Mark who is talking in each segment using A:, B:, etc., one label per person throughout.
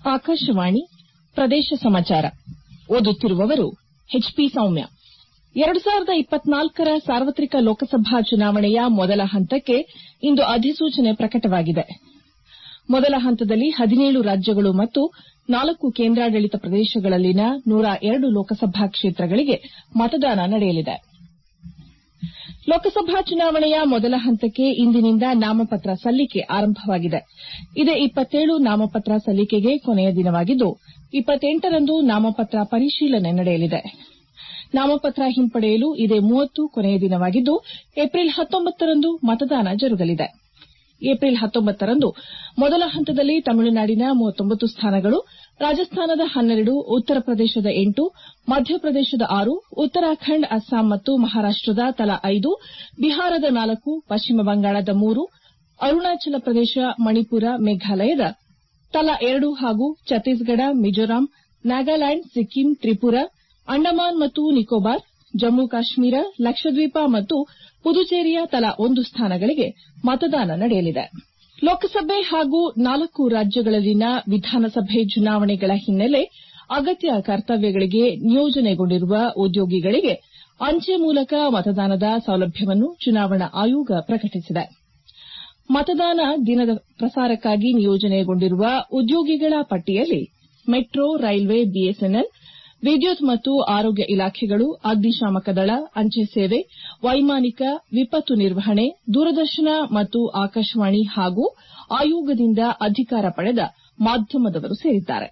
A: ಆಕಾಶವಾಣಿ ಪ್ರದೇಶ ಸಮಾಚಾರ ಓದುತ್ತಿರುವವರು ಎಚ್ಪಿ ಸೌಮ್ಯ ಎರಡು ಸಾವಿರದ ಇಪ್ಪತ್ನಾಲ್ಕರ ಸಾರ್ವತ್ರಿಕ ಲೋಕಸಭಾ ಚುನಾವಣೆಯ ಮೊದಲ ಹಂತಕ್ಕೆ ಇಂದು ಅಧಿಸೂಚನೆ ಪ್ರಕಟವಾಗಿದೆ ಮೊದಲ ಹಂತದಲ್ಲಿ ಹದಿನೇಳು ರಾಜ್ಯಗಳು ಮತ್ತು ನಾಲ್ಕು ಕೇಂದ್ರಾಡಳಿತ ಪ್ರದೇಶಗಳಲ್ಲಿನ ನೂರ ಎರಡು ಲೋಕಸಭಾ ಕ್ಷೇತ್ರಗಳಿಗೆ ಮತದಾನ ನಡೆಯಲಿದೆ ಲೋಕಸಭಾ ಚುನಾವಣೆಯ ಮೊದಲ ಹಂತಕ್ಕೆ ಇಂದಿನಿಂದ ನಾಮಪತ್ರ ಸಲ್ಲಿಕೆ ಆರಂಭವಾಗಿದೆ ಇದೇ ನಾಮಪತ್ರ ಸಲ್ಲಿಕೆಗೆ ಕೊನೆಯ ದಿನವಾಗಿದ್ದು ರಂದು ನಾಮಪತ್ರ ಪರಿಶೀಲನೆ ನಡೆಯಲಿದೆ ನಾಮಪತ್ರ ಹಿಂಪಡೆಯಲು ಇದೇ ಕೊನೆಯ ದಿನವಾಗಿದ್ದು ಏಪ್ರಿಲ್ ರಂದು ಮತದಾನ ಜರುಗಲಿದೆ ಏಪ್ರಿಲ್ ರಂದು ಮೊದಲ ಹಂತದಲ್ಲಿ ತಮಿಳುನಾಡಿನ ಸ್ಥಾನಗಳು ರಾಜಸ್ಥಾನದ ಹನ್ನೆರಡು ಉತ್ತರ ಪ್ರದೇಶದ ಎಂಟು ಮಧ್ಯಪ್ರದೇಶದ ಆರು ಉತ್ತರಾಖಂಡ್ ಅಸ್ಸಾಂ ಮತ್ತು ಮಹಾರಾಷ್ಟದ ತಲಾ ಐದು ಬಿಹಾರದ ನಾಲ್ಕು ಪಶ್ಚಿಮ ಬಂಗಾಳದ ಮೂರು ಅರುಣಾಚಲ ಪ್ರದೇಶ ಮಣಿಪುರ ಮೇಘಾಲಯದ ತಲಾ ಎರಡು ಹಾಗೂ ಛತ್ತೀಸ್ಗಢ ಮಿಜೋರಾಂ ನಾಗಾಲ್ಯಾಂಡ್ ಸಿಕ್ಕಿಂ ತ್ರಿಪುರಾ ಅಂಡಮಾನ್ ಮತ್ತು ನಿಕೋಬಾರ್ ಜಮ್ಮು ಕಾಶ್ಮೀರ ಲಕ್ಷದ್ವೀಪ ಮತ್ತು ಪುದುಚೇರಿಯ ತಲಾ ಒಂದು ಸ್ಥಾನಗಳಿಗೆ ಮತದಾನ ನಡೆಯಲಿದೆ ಲೋಕಸಭೆ ಹಾಗೂ ನಾಲ್ಕು ರಾಜ್ಯಗಳಲ್ಲಿನ ವಿಧಾನಸಭೆ ಚುನಾವಣೆಗಳ ಹಿನ್ನೆಲೆ ಅಗತ್ಯ ಕರ್ತವ್ಯಗಳಿಗೆ ನಿಯೋಜನೆಗೊಂಡಿರುವ ಉದ್ಯೋಗಿಗಳಿಗೆ ಅಂಚೆ ಮೂಲಕ ಮತದಾನದ ಸೌಲಭ್ಯವನ್ನು ಚುನಾವಣಾ ಆಯೋಗ ಪ್ರಕಟಿಸಿದೆ ಮತದಾನ ದಿನದ ಪ್ರಸಾರಕ್ಕಾಗಿ ನಿಯೋಜನೆಗೊಂಡಿರುವ ಉದ್ಯೋಗಿಗಳ ಪಟ್ಟಿಯಲ್ಲಿ ಮೆಟ್ರೋ ರೈಲ್ವೆ ಬಿಎಸ್ಎನ್ಎಲ್ ವಿದ್ಯುತ್ ಮತ್ತು ಆರೋಗ್ಯ ಇಲಾಖೆಗಳು ಅಗ್ನಿಶಾಮಕ ದಳ ಅಂಚೆ ಸೇವೆ ವೈಮಾನಿಕ ವಿಪತ್ತು ನಿರ್ವಹಣೆ ದೂರದರ್ಶನ ಮತ್ತು ಆಕಾಶವಾಣಿ ಹಾಗೂ ಆಯೋಗದಿಂದ ಅಧಿಕಾರ ಪಡೆದ ಮಾಧ್ಯಮದವರು ಸೇರಿದ್ದಾರೆ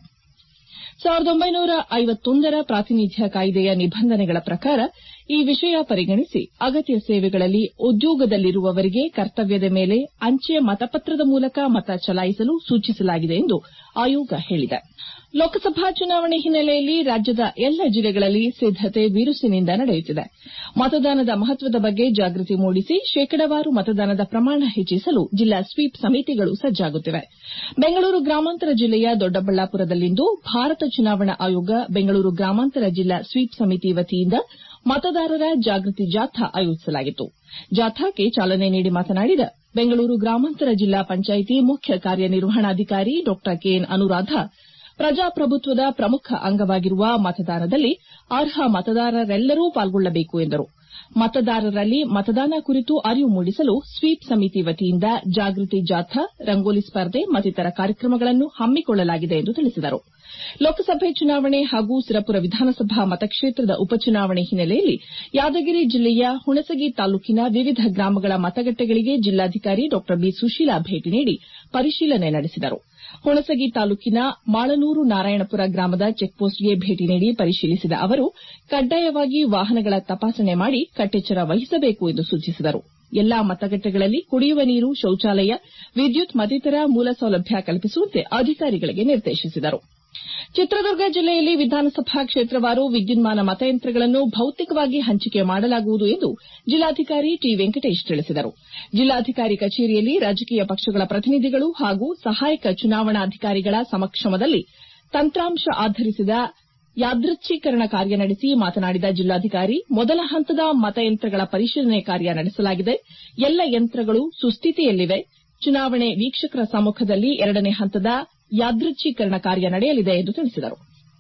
A: ರ ಪ್ರಾತಿನಿಧ್ಯ ಕಾಯ್ದೆಯ ನಿಬಂಧನೆಗಳ ಪ್ರಕಾರ ಈ ವಿಷಯ ಪರಿಗಣಿಸಿ ಅಗತ್ಯ ಸೇವೆಗಳಲ್ಲಿ ಉದ್ಯೋಗದಲ್ಲಿರುವವರಿಗೆ ಕರ್ತವ್ಯದ ಮೇಲೆ ಅಂಚೆ ಮತಪತ್ರದ ಮೂಲಕ ಮತ ಚಲಾಯಿಸಲು ಸೂಚಿಸಲಾಗಿದೆ ಎಂದು ಆಯೋಗ ಹೇಳಿದೆ ಲೋಕಸಭಾ ಚುನಾವಣೆ ಹಿನ್ನೆಲೆಯಲ್ಲಿ ರಾಜ್ಯದ ಎಲ್ಲ ಜಿಲ್ಲೆಗಳಲ್ಲಿ ಸಿದ್ದತೆ ಬಿರುಸಿನಿಂದ ನಡೆಯುತ್ತಿದೆ ಮತದಾನದ ಮಹತ್ವದ ಬಗ್ಗೆ ಜಾಗೃತಿ ಮೂಡಿಸಿ ಶೇಕಡಾವಾರು ಮತದಾನದ ಪ್ರಮಾಣ ಹೆಚ್ಚಿಸಲು ಜಿಲ್ಲಾ ಸ್ವೀಪ್ ಸಮಿತಿಗಳು ಸಜ್ಜಾಗುತ್ತಿವೆ ಬೆಂಗಳೂರು ಗ್ರಾಮಾಂತರ ಜಿಲ್ಲೆಯ ದೊಡ್ಡಬಳ್ಳಾಪುರದಲ್ಲಿಂದು ಭಾರತ ಚುನಾವಣಾ ಆಯೋಗ ಬೆಂಗಳೂರು ಗ್ರಾಮಾಂತರ ಜಿಲ್ಲಾ ಸ್ವೀಪ್ ಸಮಿತಿ ವತಿಯಿಂದ ಮತದಾರರ ಜಾಗೃತಿ ಜಾಥಾ ಆಯೋಜಿಸಲಾಗಿತ್ತು ಜಾಥಾಕ್ಕೆ ಚಾಲನೆ ನೀಡಿ ಮಾತನಾಡಿದ ಬೆಂಗಳೂರು ಗ್ರಾಮಾಂತರ ಜಿಲ್ಲಾ ಪಂಚಾಯಿತಿ ಮುಖ್ಯ ಕಾರ್ಯನಿರ್ವಹಣಾಧಿಕಾರಿ ಡಾ ಕೆಎನ್ ಅನುರಾಧ ಪ್ರಜಾಪ್ರಭುತ್ವದ ಪ್ರಮುಖ ಅಂಗವಾಗಿರುವ ಮತದಾನದಲ್ಲಿ ಅರ್ಹ ಮತದಾರರೆಲ್ಲರೂ ಪಾಲ್ಗೊಳ್ಳಬೇಕು ಎಂದರು ಮತದಾರರಲ್ಲಿ ಮತದಾನ ಕುರಿತು ಅರಿವು ಮೂಡಿಸಲು ಸ್ವೀಪ್ ಸಮಿತಿ ವತಿಯಿಂದ ಜಾಗೃತಿ ಜಾಥಾ ರಂಗೋಲಿ ಸ್ಪರ್ಧೆ ಮತ್ತಿತರ ಕಾರ್ಯಕ್ರಮಗಳನ್ನು ಹಮ್ಮಿಕೊಳ್ಳಲಾಗಿದೆ ಎಂದು ತಿಳಿಸಿದರು ಲೋಕಸಭೆ ಚುನಾವಣೆ ಹಾಗೂ ಸಿರಪುರ ವಿಧಾನಸಭಾ ಮತಕ್ಷೇತ್ರದ ಉಪಚುನಾವಣೆ ಹಿನ್ನೆಲೆಯಲ್ಲಿ ಯಾದಗಿರಿ ಜಿಲ್ಲೆಯ ಹುಣಸಗಿ ತಾಲೂಕಿನ ವಿವಿಧ ಗ್ರಾಮಗಳ ಮತಗಟ್ಟೆಗಳಿಗೆ ಜಿಲ್ಲಾಧಿಕಾರಿ ಡಾ ಬಿ ಸುಶೀಲಾ ಭೇಟಿ ನೀಡಿ ಪರಿಶೀಲನೆ ನಡೆಸಿದರು ಹುಣಸಗಿ ತಾಲೂಕಿನ ಮಾಳನೂರು ನಾರಾಯಣಪುರ ಗ್ರಾಮದ ಚೆಕ್ಪೋಸ್ಟ್ಗೆ ಭೇಟಿ ನೀಡಿ ಪರಿಶೀಲಿಸಿದ ಅವರು ಕಡ್ಡಾಯವಾಗಿ ವಾಹನಗಳ ತಪಾಸಣೆ ಮಾಡಿ ಕಟ್ಟೆಚ್ಚರ ವಹಿಸಬೇಕು ಎಂದು ಸೂಚಿಸಿದರು ಎಲ್ಲಾ ಮತಗಟ್ಟೆಗಳಲ್ಲಿ ಕುಡಿಯುವ ನೀರು ಶೌಚಾಲಯ ವಿದ್ಯುತ್ ಮತ್ತಿತರ ಮೂಲ ಸೌಲಭ್ಯ ಕಲ್ಪಿಸುವಂತೆ ಅಧಿಕಾರಿಗಳಿಗೆ ನಿರ್ದೇಶಿಸಿದರು ಚಿತ್ರದುರ್ಗ ಜಿಲ್ಲೆಯಲ್ಲಿ ವಿಧಾನಸಭಾ ಕ್ಷೇತ್ರವಾರು ವಿದ್ಯುನ್ಮಾನ ಮತಯಂತ್ರಗಳನ್ನು ಭೌತಿಕವಾಗಿ ಹಂಚಿಕೆ ಮಾಡಲಾಗುವುದು ಎಂದು ಜಿಲ್ಲಾಧಿಕಾರಿ ಟಿ ವೆಂಕಟೇಶ್ ತಿಳಿಸಿದರು ಜಿಲ್ಲಾಧಿಕಾರಿ ಕಚೇರಿಯಲ್ಲಿ ರಾಜಕೀಯ ಪಕ್ಷಗಳ ಪ್ರತಿನಿಧಿಗಳು ಹಾಗೂ ಸಹಾಯಕ ಚುನಾವಣಾಧಿಕಾರಿಗಳ ಸಮಕ್ಷಮದಲ್ಲಿ ತಂತ್ರಾಂಶ ಆಧರಿಸಿದ ಯಾದೃಚ್ಛೀಕರಣ ಕಾರ್ಯ ನಡೆಸಿ ಮಾತನಾಡಿದ ಜಿಲ್ಲಾಧಿಕಾರಿ ಮೊದಲ ಹಂತದ ಮತಯಂತ್ರಗಳ ಪರಿಶೀಲನೆ ಕಾರ್ಯ ನಡೆಸಲಾಗಿದೆ ಎಲ್ಲ ಯಂತ್ರಗಳು ಸುಸ್ಥಿತಿಯಲ್ಲಿವೆ ಚುನಾವಣೆ ವೀಕ್ಷಕರ ಸಮ್ಮಖದಲ್ಲಿ ಎರಡನೇ ಹಂತದ ಯಾದೃಚ್ಛೀಕರಣ ಕಾರ್ಯ ನಡೆಯಲಿದೆ ಎಂದು ತಿಳಿಸಿದರು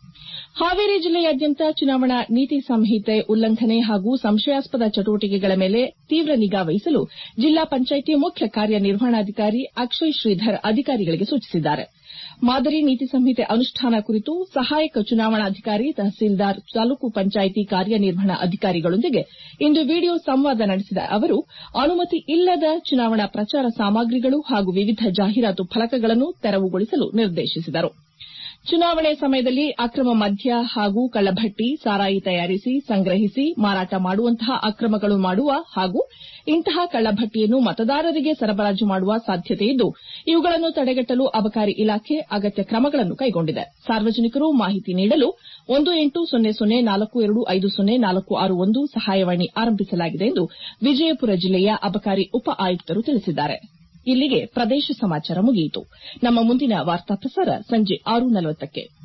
A: ಹಾವೇರಿ ಜಿಲ್ಲೆಯಾದ್ಯಂತ ಚುನಾವಣಾ ನೀತಿ ಸಂಹಿತೆ ಉಲ್ಲಂಘನೆ ಹಾಗೂ ಸಂಶಯಾಸ್ಪದ ಚಟುವಟಿಕೆಗಳ ಮೇಲೆ ತೀವ್ರ ನಿಗಾ ವಹಿಸಲು ಜಿಲ್ಲಾ ಪಂಚಾಯಿತಿ ಮುಖ್ಯ ಕಾರ್ಯನಿರ್ವಹಣಾಧಿಕಾರಿ ಅಕ್ಷಯ್ ಶ್ರೀಧರ್ ಅಧಿಕಾರಿಗಳಿಗೆ ಸೂಚಿಸಿದ್ದಾರೆ ಮಾದರಿ ನೀತಿ ಸಂಹಿತೆ ಅನುಷ್ಠಾನ ಕುರಿತು ಸಹಾಯಕ ಚುನಾವಣಾಧಿಕಾರಿ ತಹಸೀಲ್ದಾರ್ ತಾಲೂಕು ಪಂಚಾಯಿತಿ ಕಾರ್ಯನಿರ್ವಹಣಾ ಅಧಿಕಾರಿಗಳೊಂದಿಗೆ ಇಂದು ವಿಡಿಯೋ ಸಂವಾದ ನಡೆಸಿದ ಅವರು ಅನುಮತಿ ಇಲ್ಲದ ಚುನಾವಣಾ ಪ್ರಚಾರ ಸಾಮಗ್ರಿಗಳು ಹಾಗೂ ವಿವಿಧ ಜಾಹೀರಾತು ಫಲಕಗಳನ್ನು ತೆರವುಗೊಳಿಸಲು ನಿರ್ದೇಶಿಸಿದರು ಚುನಾವಣೆ ಸಮಯದಲ್ಲಿ ಅಕ್ರಮ ಮದ್ಯ ಹಾಗೂ ಕಳ್ಳಭಟ್ಟಿ ಸಾರಾಯಿ ತಯಾರಿಸಿ ಸಂಗ್ರಹಿಸಿ ಮಾರಾಟ ಮಾಡುವಂತಹ ಅಕ್ರಮಗಳು ಮಾಡುವ ಹಾಗೂ ಇಂತಹ ಕಳ್ಳಭಟ್ಟಿಯನ್ನು ಮತದಾರರಿಗೆ ಸರಬರಾಜು ಮಾಡುವ ಸಾಧ್ಯತೆಯಿದ್ದು ಇವುಗಳನ್ನು ತಡೆಗಟ್ಟಲು ಅಬಕಾರಿ ಇಲಾಖೆ ಅಗತ್ಯ ಕ್ರಮಗಳನ್ನು ಕೈಗೊಂಡಿದೆ ಸಾರ್ವಜನಿಕರು ಮಾಹಿತಿ ನೀಡಲು ಒಂದು ಎಂಟು ಸೊನ್ನೆ ಸೊನ್ನೆ ನಾಲ್ಕು ಎರಡು ಐದು ಸೊನ್ನೆ ನಾಲ್ಕು ಆರು ಒಂದು ಸಹಾಯವಾಣಿ ಆರಂಭಿಸಲಾಗಿದೆ ಎಂದು ವಿಜಯಪುರ ಜಿಲ್ಲೆಯ ಅಬಕಾರಿ ಉಪ ಆಯುಕ್ತರು ತಿಳಿಸಿದ್ದಾರೆ ಇಲ್ಲಿಗೆ ಪ್ರದೇಶ ಸಮಾಚಾರ ಮುಗಿಯಿತು ನಮ್ಮ ಮುಂದಿನ ವಾರ್ತಾ ಪ್ರಸಾರ ಸಂಜೆ ಆರು ನಲವತ್ತಕ್ಕೆ